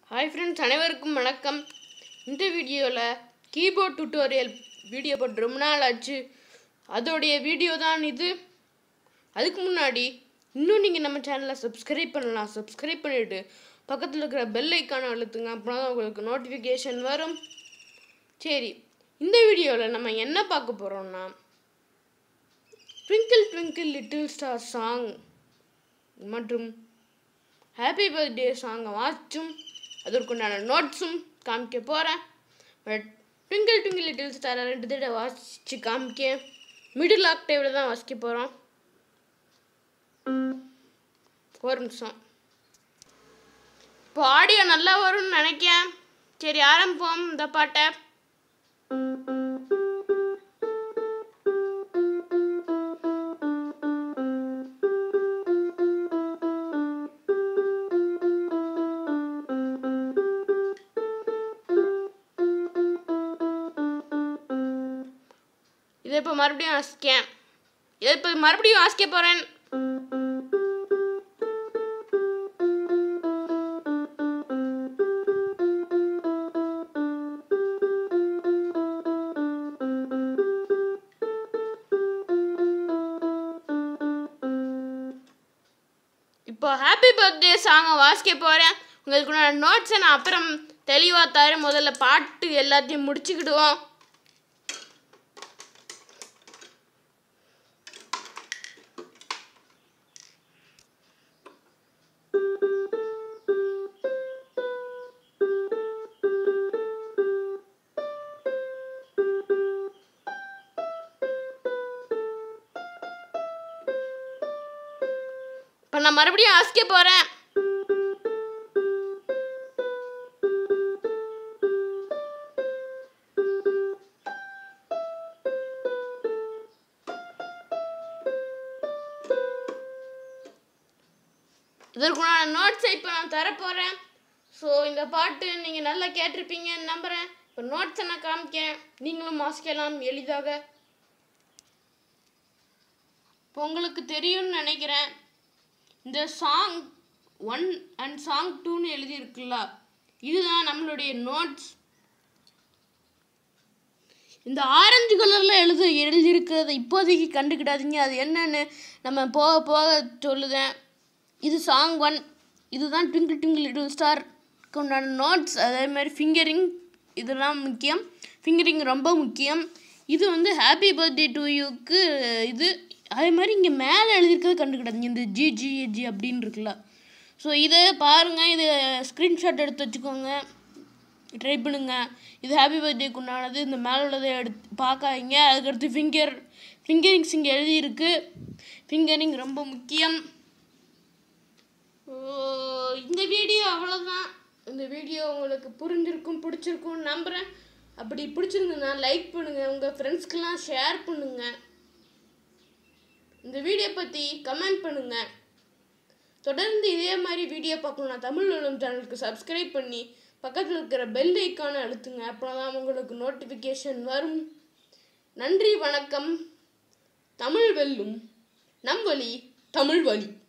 hi friends அனைவருக்கும் வணக்கம் இந்த வீடியோவில் கீபோர்ட் டுட்டோரியல் வீடியோ போட்டு ரொம்ப நாள் ஆச்சு அதோடைய வீடியோ தான் இது அதுக்கு முன்னாடி இன்னும் நீங்கள் நம்ம சேனலை சப்ஸ்கிரைப் பண்ணலாம் சப்ஸ்கிரைப் பண்ணிவிட்டு பக்கத்தில் இருக்கிற பெல் ஐக்கானை அழுத்துங்க அப்படின்னா தான் உங்களுக்கு நோட்டிஃபிகேஷன் வரும் சரி இந்த வீடியோவில் நம்ம என்ன பார்க்க போகிறோம்னா twinkle twinkle little star song மற்றும் ஹாப்பி பர்த்டே சாங்கை வாட்சும் அதற்குண்டான நோட்ஸும் காமிக்க போகிறேன் பட் ட்விங்கிள் ட்விங்கிள் லிட்டில் ஸ்டாரை ரெண்டு தடவை வாசித்து காமிக்க மிடில் ஆக்டேவில் தான் வாசிக்க போகிறோம் ஒரு நிமிஷம் இப்போ ஆடியோ நல்லா வரும்னு நினைக்கிறேன் சரி ஆரம்பிப்போம் இந்த பாட்டை இதை இப்போ மறுபடியும் வாசிக்கேன் இதை இப்போ மறுபடியும் வாசிக்க போகிறேன் இப்போ ஹாப்பி பர்த்டே சாங்கை வாசிக்க போகிறேன் உங்களுக்கு நான் நோட்ஸை நான் அப்புறம் தெளிவாக தரேன் முதல்ல பாட்டு எல்லாத்தையும் முடிச்சுக்கிடுவோம் இப்போ நான் மறுபடியும் வாசிக்க போகிறேன் இதற்குண்டான நோட்ஸை இப்போ நான் தரப்போகிறேன் ஸோ இந்த பாட்டு நீங்கள் நல்லா கேட்டிருப்பீங்கன்னு நம்புகிறேன் இப்போ நோட்ஸை நான் காமிக்கிறேன் நீங்களும் வாசிக்கலாம் எளிதாக இப்போ உங்களுக்கு தெரியும்னு நினைக்கிறேன் இந்த சாங் ஒன் அண்ட் சாங் டூன்னு எழுதியிருக்குல்ல இதுதான் நம்மளுடைய நோட்ஸ் இந்த ஆரஞ்சு கலரில் எழுது எழுதியிருக்கிறத இப்போதைக்கு கண்டுக்கிடாதீங்க அது என்னன்னு நம்ம போக போக சொல்லுதேன் இது சாங் ஒன் இதுதான் ட்விங்கிள் ட்விங்கிள் லிட்டில் ஸ்டார் உண்டான நோட்ஸ் அதே மாதிரி ஃபிங்கரிங் இதெல்லாம் முக்கியம் ஃபிங்கரிங் ரொம்ப முக்கியம் இது வந்து ஹாப்பி பர்த்டே டு யூக்கு இது அதே மாதிரி இங்கே மேலே எழுதியிருக்கிறது கண்டுக்கிடாதீங்க இந்த ஜி ஜி ஜி அப்படின்னு இருக்குல்ல ஸோ இதை பாருங்கள் இது ஸ்க்ரீன்ஷாட் எடுத்து வச்சுக்கோங்க ட்ரை பண்ணுங்க இது ஹாப்பி பர்த்டேக்கு உண்டானது இந்த மேலே உள்ளதை எடுத்து பார்க்காதீங்க அதுக்கடுத்து ஃபிங்கர் ஃபிங்கரிங்ஸ் இங்கே எழுதியிருக்கு ஃபிங்கரிங் ரொம்ப முக்கியம் ஓ, இந்த வீடியோ அவ்வளோதான் இந்த வீடியோ உங்களுக்கு புரிஞ்சிருக்கும் பிடிச்சிருக்கும்னு நம்புகிறேன் அப்படி பிடிச்சிருந்ததுன்னா லைக் பண்ணுங்கள் உங்கள் ஃப்ரெண்ட்ஸ்க்கெலாம் ஷேர் பண்ணுங்கள் இந்த வீடியோ பற்றி கமெண்ட் பண்ணுங்கள் தொடர்ந்து இதே மாதிரி வீடியோ பார்க்கணும்னா தமிழ் உலகம் சேனலுக்கு சப்ஸ்கிரைப் பண்ணி பக்கத்தில் இருக்கிற பெல் ஐக்கானை அழுத்துங்க அப்போ தான் உங்களுக்கு நோட்டிஃபிகேஷன் வரும் நன்றி வணக்கம் தமிழ் வெல்லும் நம் வழி தமிழ் வழி